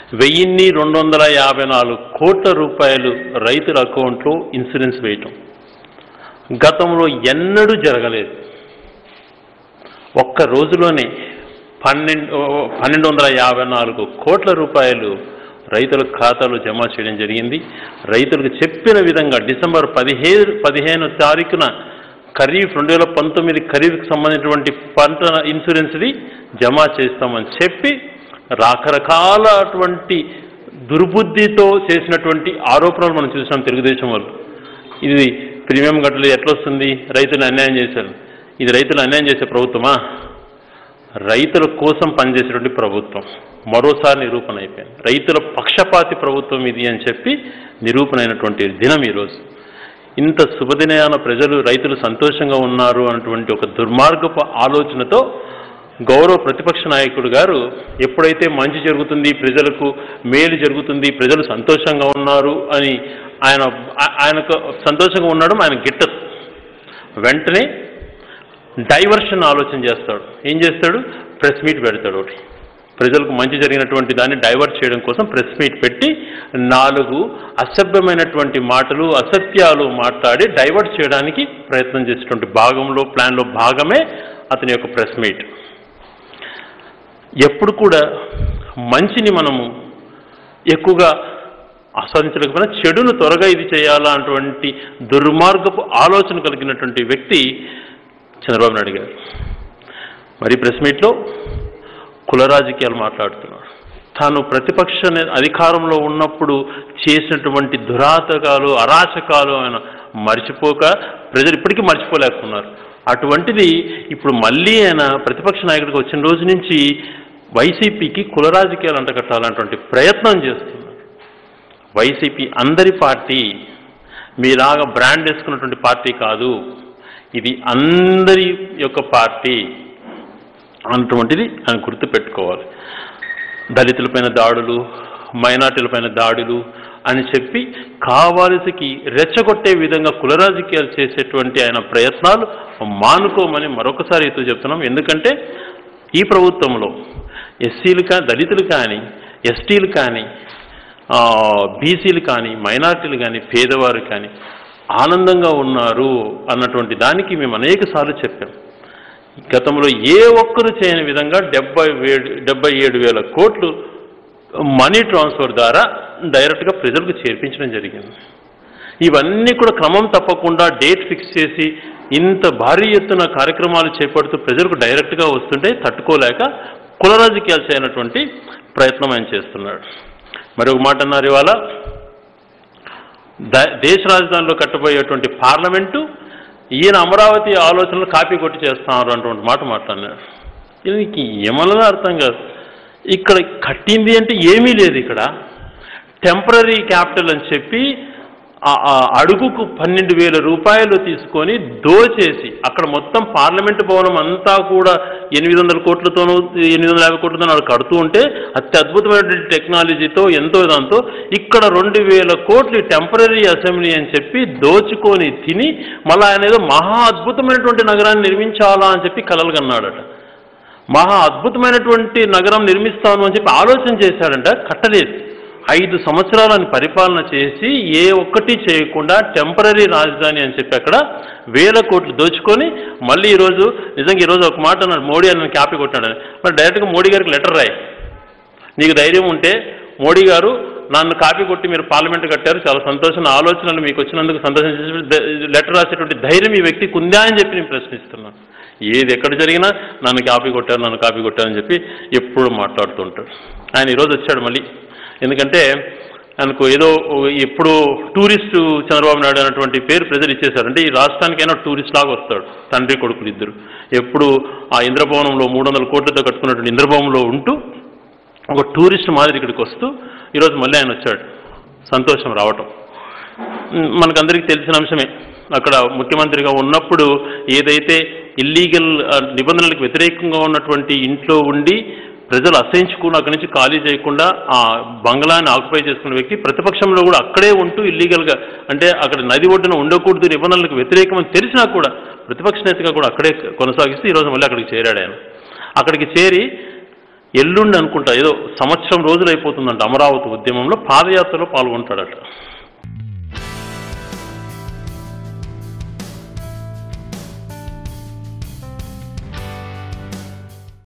వెయ్యిన్ని రెండు వందల యాభై నాలుగు కోట్ల రూపాయలు రైతుల అకౌంట్లో ఇన్సూరెన్స్ వేయటం గతంలో ఎన్నడూ జరగలేదు ఒక్క రోజులోనే పన్నెండు పన్నెండు వందల యాభై నాలుగు కోట్ల రూపాయలు రైతుల ఖాతాలో జమ చేయడం జరిగింది రైతులకు చెప్పిన విధంగా డిసెంబర్ పదిహేను పదిహేను తారీఖున ఖరీఫ్ రెండు వేల పంతొమ్మిది ఖరీఫ్కి సంబంధించినటువంటి పంట ఇన్సూరెన్స్ది జమ చేస్తామని చెప్పి రకరకాలటువంటి దుర్బుద్ధితో చేసినటువంటి ఆరోపణలు మనం చూసాం తెలుగుదేశం వాళ్ళు ఇది ప్రీమియం గట్టలు ఎట్లా వస్తుంది రైతులు అన్యాయం చేశారు ఇది రైతులు అన్యాయం చేసే ప్రభుత్వమా రైతుల కోసం పనిచేసేటువంటి ప్రభుత్వం మరోసారి నిరూపణ అయిపోయింది రైతుల పక్షపాతి ప్రభుత్వం ఇది అని చెప్పి నిరూపణ అయినటువంటి దినం ఈరోజు ఇంత శుభదినయాన ప్రజలు రైతులు సంతోషంగా ఉన్నారు అన్నటువంటి ఒక దుర్మార్గపు ఆలోచనతో గౌరవ ప్రతిపక్ష నాయకుడు గారు ఎప్పుడైతే మంచి జరుగుతుంది ప్రజలకు మేలు జరుగుతుంది ప్రజలు సంతోషంగా ఉన్నారు అని ఆయన ఆ- ఆయనకు సంతోషంగా ఉండడం ఆయన గిట్టదు వెంటనే డైవర్షన్ ఆలోచన చేస్తాడు ఏం చేస్తాడు ప్రెస్ మీట్ పెడతాడు ఒకటి ప్రజలకు మంచి జరిగినటువంటి దాన్ని డైవర్ట్ చేయడం కోసం ప్రెస్ మీట్ పెట్టి నాలుగు అసభ్యమైనటువంటి మాటలు అసత్యాలు మాట్లాడి డైవర్ట్ చేయడానికి ప్రయత్నం చేసేటువంటి భాగంలో ప్లాన్లో భాగమే అతని యొక్క ప్రెస్ మీట్ ఎప్పుడు కూడా మంచిని మనము ఎక్కువగా ఆస్వాదించలేకపోయినా చెడును త్వరగా ఇది చేయాలా అటువంటి దుర్మార్గపు ఆలోచన కలిగినటువంటి వ్యక్తి చంద్రబాబు నాయుడు గారు మరి ప్రెస్ మీట్లో కుల రాజకీయాలు మాట్లాడుతున్నాడు తాను ప్రతిపక్ష నే- అధికారంలో ఉన్నప్పుడు చేసినటువంటి దురాతకాలు అరాచకాలు ఆయన మర్చిపోక ప్రజలు ఇప్పటికీ మర్చిపోలేకున్నారు అటువంటిది ఇప్పుడు మళ్ళీ ఆయన ప్రతిపక్ష నాయకుడికి వచ్చిన రోజు నుంచి వైసీపీకి కుల రాజకీయాలు అంటగట్టాలన్నటువంటి ప్రయత్నం చేస్తున్నారు వైసీపీ అందరి పార్టీ మీలాగా బ్రాండ్ వేసుకున్నటువంటి పార్టీ కాదు ఇది అందరి యొక్క పార్టీ అన్నటువంటిది ఆయన గుర్తుపెట్టుకోవాలి దళితులపైన దాడులు మైనార్టీలపైన దాడులు అని చెప్పి కావాల్సికి రెచ్చగొట్టే విధంగా కుల రాజకీయాలు చేసేటువంటి ఆయన ప్రయత్నాలు మానుకోమని మరొకసారి ఇతూ చెప్తున్నాం ఎందుకంటే ఈ ప్రభుత్వంలో ఎస్సీలు కానీ దళితులు కానీ ఎస్టీలు కానీ ఆ, బీసీలు కానీ మైనార్టీలు కానీ పేదవారు కానీ ఆనందంగా ఉన్నారు అన్నటువంటి దానికి మేము అనేక సార్లు చెప్పాం గతంలో ఏ ఒక్కరు చేయని విధంగా డెబ్బై ఏడు డెబ్బై ఏడు వేల కోట్లు మనీ ట్రాన్స్ఫర్ ద్వారా డైరెక్ట్గా ప్రజలకు చేర్పించడం జరిగింది ఇవన్నీ కూడా క్రమం తప్పకుండా డేట్ ఫిక్స్ చేసి ఇంత భారీ ఎత్తున కార్యక్రమాలు చేపడుతూ ప్రజలకు డైరెక్ట్గా వస్తుంటే తట్టుకోలేక కుల రాజకీయాలు చేయనటువంటి ప్రయత్నం ఆయన చేస్తున్నాడు మరి ఒక మాట అన్నారు ఇవాళ ద- దేశ రాజధానిలో కట్టబోయేటువంటి పార్లమెంటు ఈయన అమరావతి ఆలోచనలు కాపీ కొట్టి చేస్తున్నారు అన్నటువంటి మాట మాట్లాడినాడు దీనికి ఏమన్నదో అర్థం కాదు ఇక్కడ కట్టింది అంటే ఏమీ లేదు ఇక్కడ టెంపరీ క్యాపిటల్ అని చెప్పి ఆ- ఆ అడుగుకు పన్నెండు వేల రూపాయలు తీసుకొని దోచేసి అక్కడ మొత్తం పార్లమెంటు భవనం అంతా కూడా ఎనిమిది వందల కోట్లతోనూ ఎనిమిది వందల యాభై కోట్లతోనూ అక్కడ కడుతూ ఉంటే అతి అద్భుతమైనటువంటి టెక్నాలజీతో ఎంతో దాంతో ఇక్కడ రెండు వేల కోట్లు టెంపరీ అసెంబ్లీ అని చెప్పి దోచుకొని తిని మళ్ళీ ఆయన ఏదో మహా అద్భుతమైనటువంటి నగరాన్ని నిర్మించాలా అని చెప్పి కలలు కన్నాడట మహా అద్భుతమైనటువంటి నగరం నిర్మిస్తాను అని చెప్పి ఆలోచన చేశాడంట కట్టలేదు ఐదు సంవత్సరాలను పరిపాలన చేసి ఏ ఒక్కటి చేయకుండా టెంపరీ రాజధాని అని చెప్పి అక్కడ వేల కోట్లు దోచుకొని మళ్ళీ ఈరోజు నిజంగా ఈరోజు ఒక మాట అన్నాడు మోడీ అని క్యాపీ కొట్టాడని మరి డైరెక్ట్గా మోడీ గారికి లెటర్ రాయి నీకు ధైర్యం ఉంటే మోడీ గారు నన్ను కాపీ కొట్టి మీరు పార్లమెంట్ కట్టారు చాలా సంతోషం నా ఆలోచనలు మీకు వచ్చినందుకు సంతోషం చేసి ద- లెటర్ రాసేటువంటి ధైర్యం ఈ వ్యక్తికి ఉందా అని చెప్పి నేను ప్రశ్నిస్తున్నాను ఏది ఎక్కడ జరిగినా నన్ను కాపీ కొట్టారు నన్ను కాపీ కొట్టారని చెప్పి ఎప్పుడు మాట్లాడుతుంటాడు ఆయన ఈరోజు వచ్చాడు మళ్ళీ ఎందుకంటే ఆయనకు ఏదో ఎప్పుడు టూరిస్టు చంద్రబాబు నాయుడు అన్నటువంటి పేరు ప్రజలు ఇచ్చేశారు అంటే ఈ రాష్ట్రానికైనా టూరిస్ట్ లాగా వస్తాడు తండ్రి కొడుకులు ఇద్దరు ఎప్పుడు ఆ ఇంద్రభవనంలో మూడు వందల కోట్లతో కట్టుకున్నటువంటి ఇంద్రభవనంలో ఉంటూ ఒక టూరిస్ట్ మాదిరి ఇక్కడికి వస్తూ ఈరోజు మళ్ళీ ఆయన వచ్చాడు సంతోషం రావటం ఉమ్, మనకందరికీ తెలిసిన అంశమే అక్కడ ముఖ్యమంత్రిగా ఉన్నప్పుడు ఏదైతే ఇల్లీగల్ నిబంధనలకు వ్యతిరేకంగా ఉన్నటువంటి ఇంట్లో ఉండి ప్రజలు అసహించుకుని అక్కడి నుంచి ఖాళీ చేయకుండా ఆ బంగ్లాని ఆక్యుపై చేసుకున్న వ్యక్తి ప్రతిపక్షంలో కూడా అక్కడే ఉంటూ ఇల్లీగల్గా అంటే అక్కడ నది ఒడ్డున ఉండకూడదు నిబంధనలకు వ్యతిరేకమని తెలిసినా కూడా ప్రతిపక్ష నేతగా కూడా అక్కడే కొనసాగిస్తూ ఈరోజు మళ్ళీ అక్కడికి చేరాడు ఆయన అక్కడికి చేరి ఎల్లుండి అనుకుంటా ఏదో సంవత్సరం రోజులు అయిపోతుందంట అమరావతి ఉద్యమంలో పాదయాత్రలో పాల్గొంటాడట